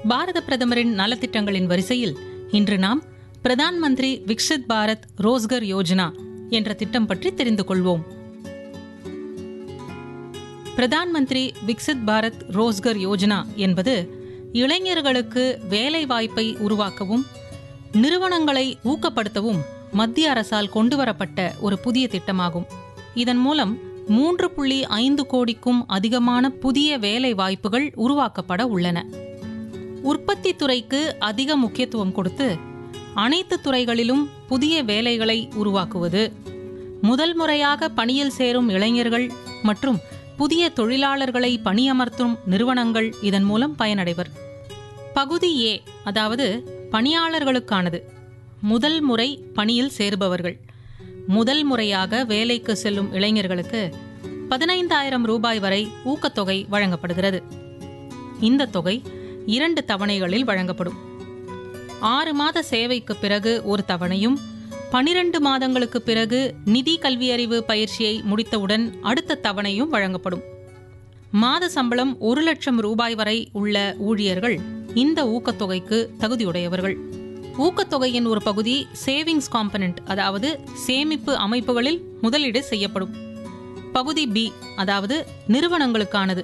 பாரத பிரதமரின் நலத்திட்டங்களின் வரிசையில் இன்று நாம் பிரதான் மந்திரி விக்சித் பாரத் ரோஸ்கர் யோஜனா என்ற திட்டம் பற்றி தெரிந்து கொள்வோம் பிரதான் மந்திரி விக்சித் பாரத் ரோஸ்கர் யோஜனா என்பது இளைஞர்களுக்கு வேலை வாய்ப்பை உருவாக்கவும் நிறுவனங்களை ஊக்கப்படுத்தவும் மத்திய அரசால் கொண்டுவரப்பட்ட ஒரு புதிய திட்டமாகும் இதன் மூலம் மூன்று புள்ளி ஐந்து கோடிக்கும் அதிகமான புதிய வேலை வாய்ப்புகள் உருவாக்கப்பட உள்ளன உற்பத்தி துறைக்கு அதிக முக்கியத்துவம் கொடுத்து அனைத்து துறைகளிலும் புதிய வேலைகளை உருவாக்குவது முதல் முறையாக பணியில் சேரும் இளைஞர்கள் மற்றும் புதிய தொழிலாளர்களை பணியமர்த்தும் நிறுவனங்கள் இதன் மூலம் பயனடைவர் பகுதி ஏ அதாவது பணியாளர்களுக்கானது முதல் முறை பணியில் சேருபவர்கள் முதல் முறையாக வேலைக்கு செல்லும் இளைஞர்களுக்கு பதினைந்தாயிரம் ரூபாய் வரை ஊக்கத்தொகை வழங்கப்படுகிறது இந்த தொகை இரண்டு தவணைகளில் வழங்கப்படும் ஆறு மாத சேவைக்கு பிறகு ஒரு தவணையும் பனிரெண்டு மாதங்களுக்கு பிறகு நிதி கல்வியறிவு பயிற்சியை முடித்தவுடன் அடுத்த தவணையும் வழங்கப்படும் மாத சம்பளம் ஒரு லட்சம் ரூபாய் வரை உள்ள ஊழியர்கள் இந்த ஊக்கத்தொகைக்கு தகுதியுடையவர்கள் ஊக்கத்தொகையின் ஒரு பகுதி சேவிங்ஸ் காம்பனன்ட் அதாவது சேமிப்பு அமைப்புகளில் முதலீடு செய்யப்படும் பகுதி பி அதாவது நிறுவனங்களுக்கானது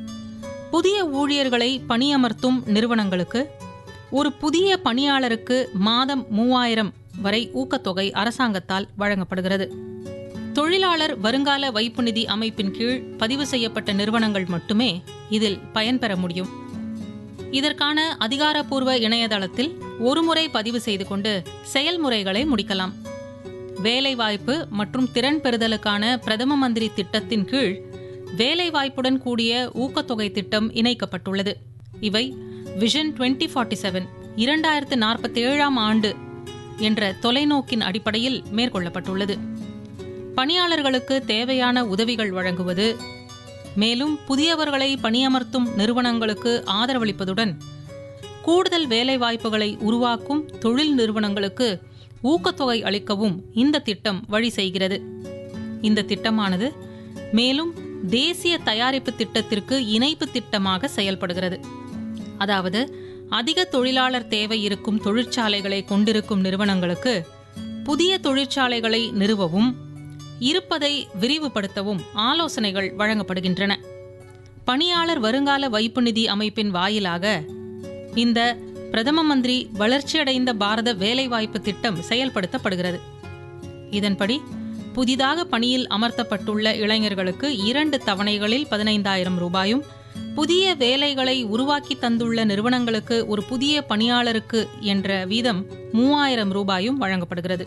புதிய ஊழியர்களை பணியமர்த்தும் நிறுவனங்களுக்கு ஒரு புதிய பணியாளருக்கு மாதம் மூவாயிரம் வரை ஊக்கத்தொகை அரசாங்கத்தால் வழங்கப்படுகிறது தொழிலாளர் வருங்கால வைப்பு நிதி அமைப்பின் கீழ் பதிவு செய்யப்பட்ட நிறுவனங்கள் மட்டுமே இதில் பயன்பெற முடியும் இதற்கான அதிகாரப்பூர்வ இணையதளத்தில் ஒருமுறை பதிவு செய்து கொண்டு செயல்முறைகளை முடிக்கலாம் வேலைவாய்ப்பு மற்றும் திறன் பெறுதலுக்கான பிரதம மந்திரி திட்டத்தின் கீழ் வேலைவாய்ப்புடன் கூடிய ஊக்கத்தொகை திட்டம் இணைக்கப்பட்டுள்ளது இவை விஷன் டுவெண்ட்டி ஃபார்ட்டி செவன் இரண்டாயிரத்து நாற்பத்தி ஏழாம் ஆண்டு என்ற தொலைநோக்கின் அடிப்படையில் மேற்கொள்ளப்பட்டுள்ளது பணியாளர்களுக்கு தேவையான உதவிகள் வழங்குவது மேலும் புதியவர்களை பணியமர்த்தும் நிறுவனங்களுக்கு ஆதரவளிப்பதுடன் கூடுதல் வேலைவாய்ப்புகளை உருவாக்கும் தொழில் நிறுவனங்களுக்கு ஊக்கத்தொகை அளிக்கவும் இந்த திட்டம் வழி செய்கிறது இந்த திட்டமானது மேலும் தேசிய தயாரிப்பு திட்டத்திற்கு இணைப்பு திட்டமாக செயல்படுகிறது அதாவது அதிக தொழிலாளர் தேவை இருக்கும் தொழிற்சாலைகளை கொண்டிருக்கும் நிறுவனங்களுக்கு புதிய தொழிற்சாலைகளை நிறுவவும் இருப்பதை விரிவுபடுத்தவும் ஆலோசனைகள் வழங்கப்படுகின்றன பணியாளர் வருங்கால வைப்பு நிதி அமைப்பின் வாயிலாக இந்த பிரதம மந்திரி வளர்ச்சியடைந்த பாரத வேலைவாய்ப்பு திட்டம் செயல்படுத்தப்படுகிறது இதன்படி புதிதாக பணியில் அமர்த்தப்பட்டுள்ள இளைஞர்களுக்கு இரண்டு தவணைகளில் பதினைந்தாயிரம் ரூபாயும் புதிய வேலைகளை உருவாக்கி தந்துள்ள நிறுவனங்களுக்கு ஒரு புதிய பணியாளருக்கு என்ற வீதம் மூவாயிரம் ரூபாயும் வழங்கப்படுகிறது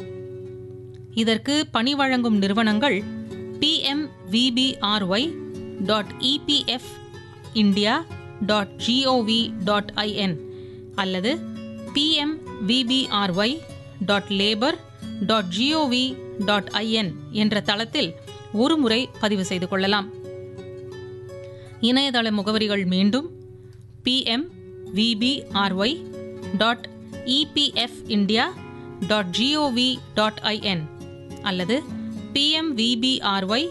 இதற்கு பணி வழங்கும் நிறுவனங்கள் PMVBRY dot EPF India dot gov dot in அல்லது PMVBRY dot labour dot gov dot in என்ற தளத்தில் ஒரு முறை பதிவு செய்து கொள்ளலாம் இணையதள முகவரிகள் மீண்டும் PM VBRY dot EPF India dot gov dot in அல்லது பிஎம்விபிஆர்ஒய்